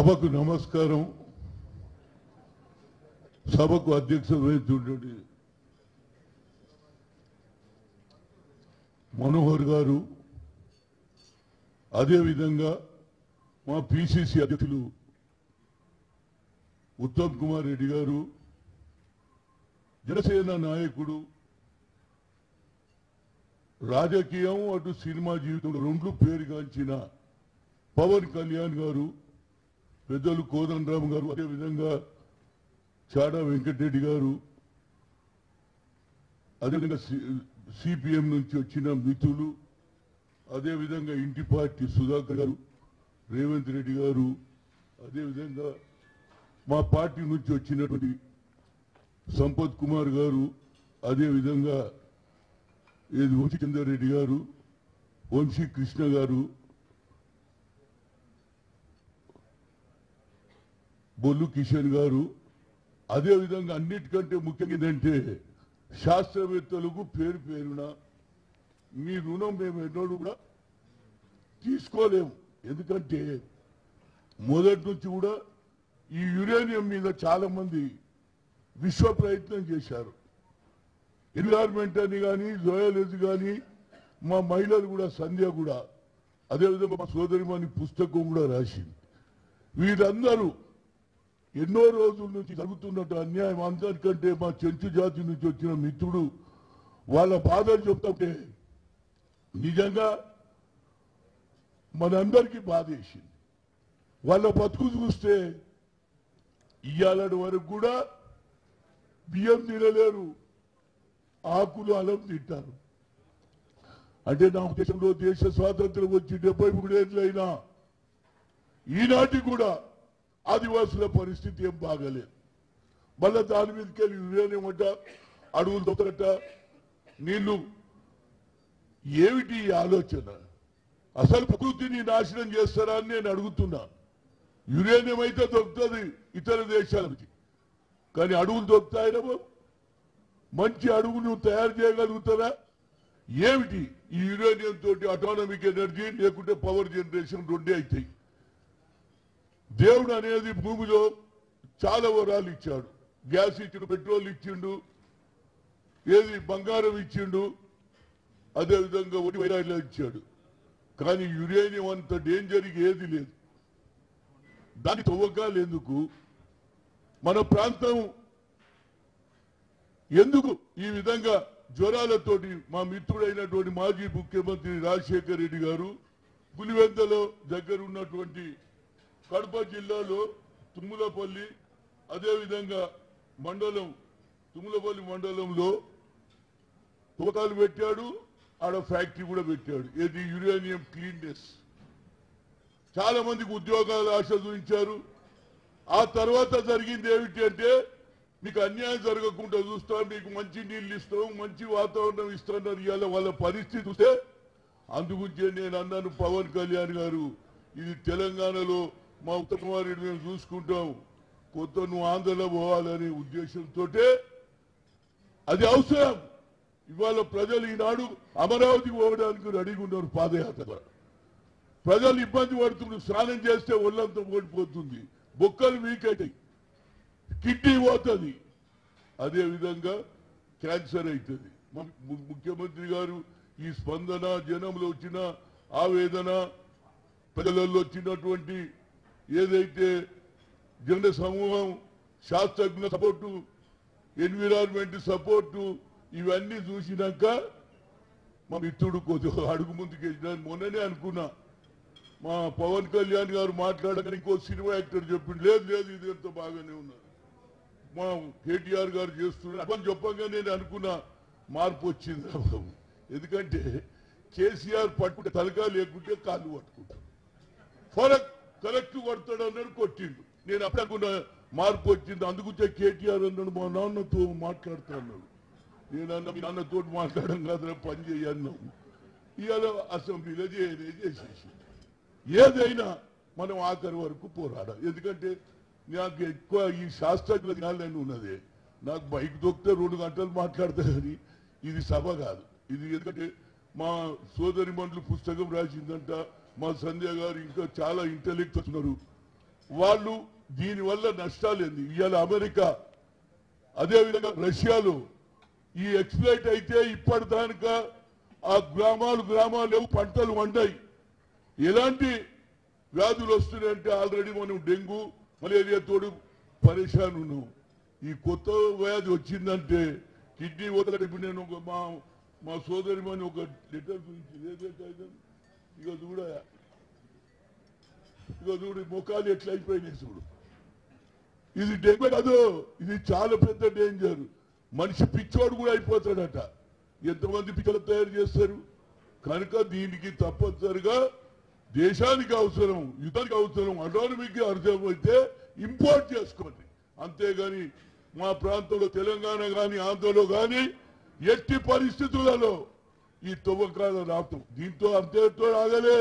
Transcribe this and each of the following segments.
సభకు నమస్కారం సభకు అధ్యక్ష వహించుండే మనోహర్ గారు అదేవిధంగా మా పిసిసి అధ్యక్షులు ఉత్తమ్ కుమార్ రెడ్డి గారు జనసేన నాయకుడు రాజకీయం అటు సినిమా జీవితం రెండు పేరుగాంచిన పవన్ కళ్యాణ్ గారు పెద్దలు కోదండరామ్ గారు అదేవిధంగా చాడా వెంకటరెడ్డి గారు అదేవిధంగా సిపిఎం నుంచి వచ్చిన మిత్రులు అదేవిధంగా ఇంటి పార్టీ సుధాకర్ గారు రేవంత్ రెడ్డి గారు అదేవిధంగా మా పార్టీ నుంచి వచ్చినటువంటి సంపత్ కుమార్ గారు అదేవిధంగా ఏది వంశీ చంద్రారెడ్డి గారు వంశీ కృష్ణ గారు బొల్లు కిషన్ గారు అదేవిధంగా అన్నిటికంటే ముఖ్యంగా ఏంటంటే శాస్త్రవేత్తలకు పేరు పేరున మీ రుణం మేము ఎన్నడూ కూడా తీసుకోలేము ఎందుకంటే మొదటి నుంచి కూడా ఈ యురేనియం మీద చాలా మంది విశ్వ ప్రయత్నం చేశారు ఎన్విరాన్మెంట్ అని కానీ జోయలజీ కానీ మా మహిళలు కూడా సంధ్య కూడా అదేవిధంగా మా సోదరిమణి పుస్తకం కూడా రాసింది వీరందరూ ఎన్నో రోజుల నుంచి జరుగుతున్నట్టు అన్యాయం అందరికంటే మా చెంచు జాతి నుంచి వచ్చిన మిత్రుడు వాళ్ళ బాధలు చెప్తుంటే నిజంగా మనందరికీ బాధ వేసింది వాళ్ళ బతుకు చూస్తే ఇయ్యాలటి వరకు కూడా బియ్యం తినలేరు ఆకులు అలం తింటారు అంటే నా దేశంలో దేశ స్వాతంత్రం వచ్చి డెబ్బై మూడేళ్ళైనా ఈనాటి కూడా ఆదివాసుల పరిస్థితి ఏం బాగలేదు మళ్ళా దాని మీదకి వెళ్ళి యురేనియమట అడవులు దొరకట నీళ్లు ఏమిటి ఈ ఆలోచన అసలు ప్రకృతిని నాశనం చేస్తారా అని నేను అడుగుతున్నా యురేనియం అయితే దొరుకుతుంది ఇతర దేశాలకి కానీ అడవులు దొరుకుతాయినా బాబు? మంచి అడుగును తయారు చేయగలుగుతారా ఏమిటి ఈ యురేనియం తోటి అటానమిక్ ఎనర్జీ లేకుంటే పవర్ జనరేషన్ రెండే అవుతాయి దేవుడు అనేది భూమిలో చాలా వరాలు ఇచ్చాడు గ్యాస్ ఇచ్చిండు పెట్రోల్ ఇచ్చిండు ఏది బంగారం ఇచ్చిండు అదేవిధంగా ఒడి వైరాలు ఇచ్చాడు కానీ యురేనియం అంత డేంజర్ ఏది లేదు దాని తవ్వకాలు ఎందుకు మన ప్రాంతం ఎందుకు ఈ విధంగా జ్వరాలతోటి మా మిత్రుడైనటువంటి మాజీ ముఖ్యమంత్రి రాజశేఖర్ రెడ్డి గారు పులివెందలో దగ్గర ఉన్నటువంటి కడప జిల్లాలో తుమ్మలపల్లి అదేవిధంగా మండలం తుమ్మలపల్లి మండలంలో తోటాలు పెట్టాడు ఆడ ఫ్యాక్టరీ కూడా పెట్టాడు ఏది యురేనియం క్లీన్నెస్ చాలా మందికి ఉద్యోగాలు ఆశ చూపించారు ఆ తర్వాత జరిగింది ఏమిటి అంటే మీకు అన్యాయం జరగకుండా చూస్తాం మీకు మంచి నీళ్ళు ఇస్తాం మంచి వాతావరణం ఇస్తున్నారు ఇవాళ వాళ్ళ పరిస్థితి చూస్తే అందుగురించే నేను అన్నాను పవన్ కళ్యాణ్ గారు ఇది తెలంగాణలో మా ఉత్తర కుమార్ రెడ్డి మేము చూసుకుంటాం కొత్త నువ్వు ఆంధ్రలో పోవాలనే ఉద్దేశంతో అది అవసరం ఇవాళ ప్రజలు ఈనాడు అమరావతికి పోవడానికి రెడీగా ఉన్నారు పాదయాత్ర ద్వారా. ప్రజలు ఇబ్బంది పడుతున్నారు స్నానం చేస్తే ఒళ్ళంతా ఓడిపోతుంది బొక్కలు వీక్ అవుతాయి కిడ్నీ పోతుంది అదే విధంగా క్యాన్సర్ అవుతుంది ము- ము- ముఖ్యమంత్రి గారు ఈ స్పందన జనంలో వచ్చిన ఆవేదన ప్రజలలో వచ్చినటువంటి ఏదైతే జన సమూహం శాస్త్రజ్ఞ సపోర్టు ఎన్విరాన్మెంట్ సపోర్టు ఇవన్నీ చూసినాక మా మిత్రుడు కొద్దిగా అడుగు ముందుకు వెళ్ళిన మొన్ననే అనుకున్నా మా పవన్ కళ్యాణ్ గారు మాట్లాడక ఇంకో సినిమా యాక్టర్ చెప్పిండు లేదు లేదు ఇది ఎంత బాగానే ఉన్నారు మా కేటీఆర్ గారు చేస్తున్నారు అప్పని చెప్పంగా నేను అనుకున్నా మార్పు వచ్చింది బాబు. ఎందుకంటే కేసీఆర్ పట్టుకుంటే తలకా లేకుంటే కాళ్ళు పట్టుకుంటాడు ఫరక్ కరెక్ట్ కొడతాడు అన్నాడు కొట్టిండు నేను అప్పుడు అనుకున్నా మార్పు వచ్చింది అందుకుంటే కేటీఆర్ అన్నాడు మా నాన్నతో మాట్లాడుతా అన్నాడు నేను అన్న మీ నాన్నతో మాట్లాడడం కాదు పని చేయన్నాం ఇవాళ అసెంబ్లీలో చేయలే చేసేసి ఏదైనా మనం ఆఖరి వరకు పోరాడాలి ఎందుకంటే నాకు ఎక్కువ ఈ శాస్త్రజ్ఞ జ్ఞానం ఉన్నది నాకు బైక్ దొక్కితే రెండు గంటలు మాట్లాడతా కానీ ఇది సభ కాదు ఇది ఎందుకంటే మా సోదరి మండలి పుస్తకం రాసిందంట మా సంధ్య గారు ఇంకా చాలా ఇంటెలెక్ట్ ఉన్నారు వాళ్ళు దీనివల్ల నష్టాలు ఏంది ఇవాళ అమెరికా అదేవిధంగా రష్యాలో ఈ ఎక్స్ప్లైట్ అయితే ఇప్పటిదానిక ఆ గ్రామాలు గ్రామాలు లేవు, పంటలు వండాయి ఎలాంటి వ్యాధులు వస్తున్నాయంటే ఆల్రెడీ మనం డెంగ్యూ మలేరియా తోడు పరేషాన్ ఉన్నాం ఈ కొత్త వ్యాధి వచ్చిందంటే కిడ్నీ వదలట ఇప్పుడు నేను ఒక మా మా సోదరి ఒక లెటర్ గురించి ఏదైతే ఇక చూడ ఇక చూడు ఈ ముఖాలు ఎట్లా అయిపోయినాయి చూడు ఇది డెంగ్యూ కాదు ఇది చాలా పెద్ద డేంజర్ మనిషి పిచ్చోడు కూడా అయిపోతాడట ఎంతమంది పిచ్చలు తయారు చేస్తారు కనుక దీనికి తప్పనిసరిగా దేశానికి అవసరం యుద్ధానికి అవసరం అటానమీకి అర్థమైతే ఇంపోర్ట్ చేసుకోండి అంతేగాని మా ప్రాంతంలో తెలంగాణ కానీ ఆంధ్రలో కానీ ఎట్టి పరిస్థితులలో ఈ తువ్వకాల రావటం దీంతో అంతేతో ఆగలే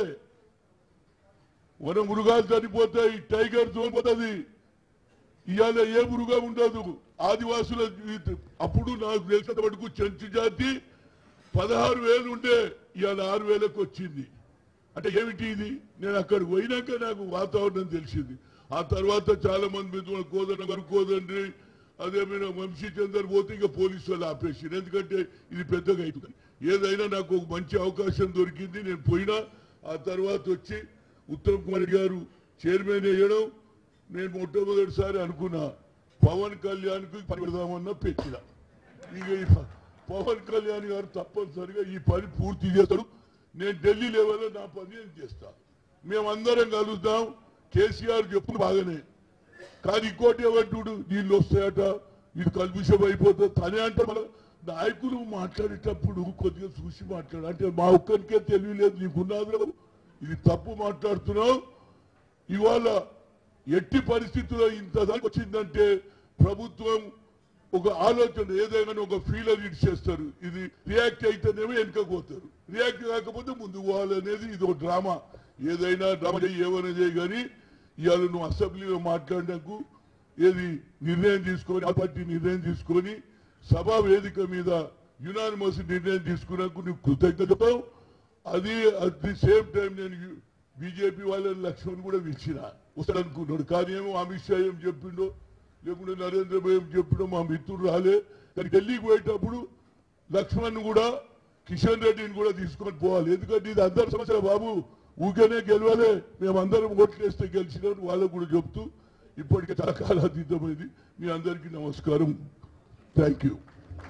వన మృగాలు చనిపోతాయి టైగర్ చనిపోతుంది ఇవాళ ఏ మృగం ఉండదు ఆదివాసుల జీవితం అప్పుడు నాకు తెలిసిన మటుకు చెంచు జాతి పదహారు వేలు ఉండే ఇవాళ ఆరు వేలకు వచ్చింది అంటే ఏమిటి ఇది నేను అక్కడికి పోయినాక నాకు వాతావరణం తెలిసింది ఆ తర్వాత చాలా మంది మీద కోదండ గారు కోదండి అదేమైనా వంశీ చందర్ పోతే ఇంకా పోలీసు వాళ్ళు ఆపేసారు ఎందుకంటే ఇది పెద్దగా అవుతుంది ఏదైనా నాకు ఒక మంచి అవకాశం దొరికింది నేను పోయినా ఆ తర్వాత వచ్చి ఉత్తమ్ కుమార్ రెడ్డి గారు చైర్మన్ వేయడం నేను మొట్టమొదటిసారి అనుకున్నా పవన్ కళ్యాణ్ కు పెడదామన్నా పెట్టిన ఇక ఈ ప- పవన్ కళ్యాణ్ గారు తప్పనిసరిగా ఈ పని పూర్తి చేస్తాడు నేను ఢిల్లీ లెవెల్లో నా పని నేను చేస్తా మేమందరం కలుద్దాం కేసీఆర్ చెప్పు బాగానే కానీ ఇంకోటి ఏమంటుడు నీళ్ళు వస్తాయట ఇది కల్పిషం అయిపోతుంది తనే అంటే మన నాయకులు మాట్లాడేటప్పుడు కొద్దిగా చూసి మాట్లాడు అంటే మా ఒక్కరికే తెలియలేదు నీకున్నది ఇది తప్పు మాట్లాడుతున్నావు ఇవాళ ఎట్టి పరిస్థితుల్లో ఇంత దాకా వచ్చిందంటే ప్రభుత్వం ఒక ఆలోచన ఏదైనా ఒక ఫీలర్ ఇట్ చేస్తారు ఇది రియాక్ట్ అయితేనేమో వెనుకపోతారు రియాక్ట్ కాకపోతే ముందుకు పోవాలనేది ఇది ఒక డ్రామా ఏదైనా డ్రామా చేయి ఏమైనా చేయి కానీ ఇవాళ నువ్వు అసెంబ్లీలో మాట్లాడినకు ఏది నిర్ణయం తీసుకొని ఆ పార్టీ నిర్ణయం తీసుకొని సభా వేదిక మీద యునానిమస్ నిర్ణయం తీసుకున్నకు నువ్వు కృతజ్ఞతతో అది అట్ ది సేమ్ టైం నేను బీజేపీ వాళ్ళని లక్ష్మణ్ కూడా పిలిచిన వస్తాడు అనుకున్నాడు కానీ ఏమో అమిత్ షా ఏం చెప్పిండో లేకుంటే నరేంద్ర మోదీ ఏం చెప్పిండో మా మిత్రుడు రాలే కానీ ఢిల్లీకి పోయేటప్పుడు లక్ష్మణ్ కూడా కిషన్ రెడ్డిని కూడా తీసుకొని పోవాలి ఎందుకంటే ఇది అందరి సమస్య బాబు ఊకేనే గెలవాలి మేమందరం ఓట్లేస్తే గెలిచినాం వాళ్ళకు కూడా చెప్తూ ఇప్పటికే చాలా కాలాతీతమైంది మీ అందరికీ నమస్కారం థ్యాంక్ యూ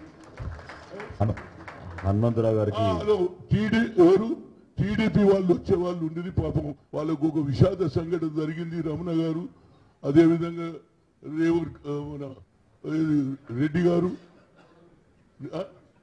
హను- హనుమంతరావు గారికి టీడీ ఎవరు టీడీపీ వాళ్ళు వచ్చే వాళ్ళు ఉండేది పాపం వాళ్ళకు ఒక విషాద సంఘటన జరిగింది రమణ గారు అదేవిధంగా రేవూర్ ఆ, మన ఏది, రెడ్డి గారు ఆ?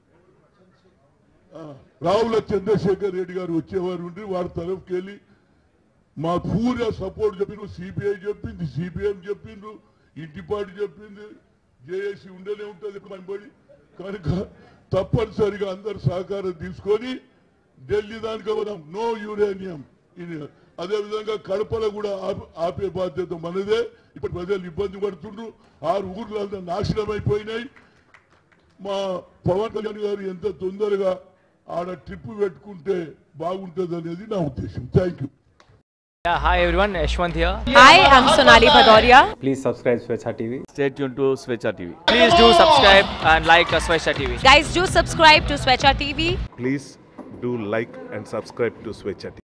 ఆ, రావుల చంద్రశేఖర్ రెడ్డి గారు వచ్చేవారు ఉండి వారి తరఫుకి వెళ్ళి మా పూర్వ సపోర్ట్ చెప్పిండ్రు సిపిఐ చెప్పింది సిపిఎం చెప్పిండ్రు ఇంటిపాటి చెప్పింది జేఏసీ ఉండనే ఉంటుంది పనిపడి కనుక తప్పనిసరిగా అందరు సహకారం తీసుకొని ఢిల్లీ దానికి పోదాం నో యురేనియం ఇది అదేవిధంగా కడపలో కూడా ఆప- ఆపే బాధ్యత మనదే ఇప్పుడు ప్రజలు ఇబ్బంది పడుతుండ్రు ఆరు ఊర్లలో నాశనం అయిపోయినాయి మా పవన్ కళ్యాణ్ గారు ఎంత తొందరగా ఆడ ట్రిప్ పెట్టుకుంటే బాగుంటుంది అనేది నా ఉద్దేశం thank you Yeah, hi everyone, Yashwant here. Hi, I'm Sonali Bhadoria. Please subscribe Swechha TV. Stay tuned to Svecha TV. Please do subscribe and like uh, Swesha TV. Guys, do subscribe to Swecha TV. please do like and subscribe to Switch